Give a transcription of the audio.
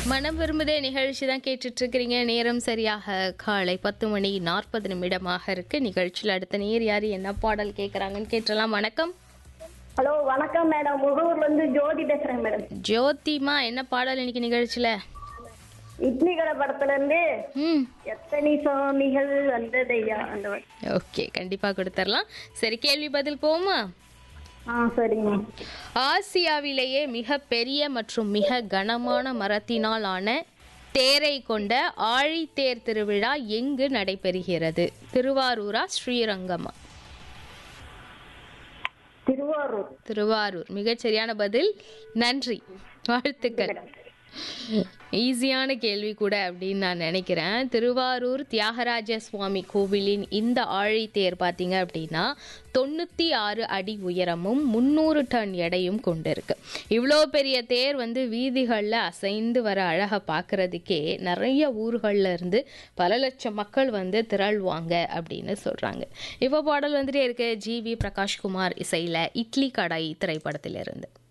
மனம் விரும்புதே நிகழ்ச்சி தான் கேட்டுட்டு இருக்கிறீங்க நேரம் சரியாக காலை பத்து மணி நாற்பது நிமிடமாக இருக்கு நிகழ்ச்சியில் அடுத்த நேர் யார் என்ன பாடல் கேட்குறாங்கன்னு கேட்டலாம் வணக்கம் ஹலோ வணக்கம் மேடம் முகூர்ல இருந்து ஜோதி பேசுறேன் மேடம் ஜோதிமா என்ன பாடல் இன்னைக்கு நிகழ்ச்சியில் இட்லி கடை படத்துல இருந்து ம் எத்தனை சுவாமிகள் வந்ததையா அந்த வ- ஓகே கண்டிப்பாக கொடுத்துடலாம் சரி கேள்வி பதில் போமா ஆ சரிங்க ஆசியாவிலேயே மிக பெரிய மற்றும் மிக கனமான மரத்தினால் ஆன தேரை கொண்ட ஆழித்தேர் திருவிழா எங்கு நடைபெறுகிறது திருவாரூரா ஸ்ரீரங்கமா திருவாரூர் திருவாரூர் மிகச் சரியான பதில் நன்றி வாழ்த்துக்கள் ஈஸியான கேள்வி கூட அப்படின்னு நான் நினைக்கிறேன் திருவாரூர் தியாகராஜ சுவாமி கோவிலின் இந்த ஆழித்தேர் பார்த்தீங்க அப்படின்னா தொண்ணூற்றி ஆறு அடி உயரமும் முந்நூறு டன் எடையும் கொண்டிருக்கு இவ்வளோ பெரிய தேர் வந்து வீதிகளில் அசைந்து வர அழகை பார்க்கறதுக்கே நிறைய ஊர்களில் இருந்து பல லட்சம் மக்கள் வந்து திரள்வாங்க அப்படின்னு சொல்கிறாங்க இப்போ பாடல் வந்துட்டே இருக்கு ஜி வி பிரகாஷ்குமார் இசையில் இட்லி கடாய் திரைப்படத்திலிருந்து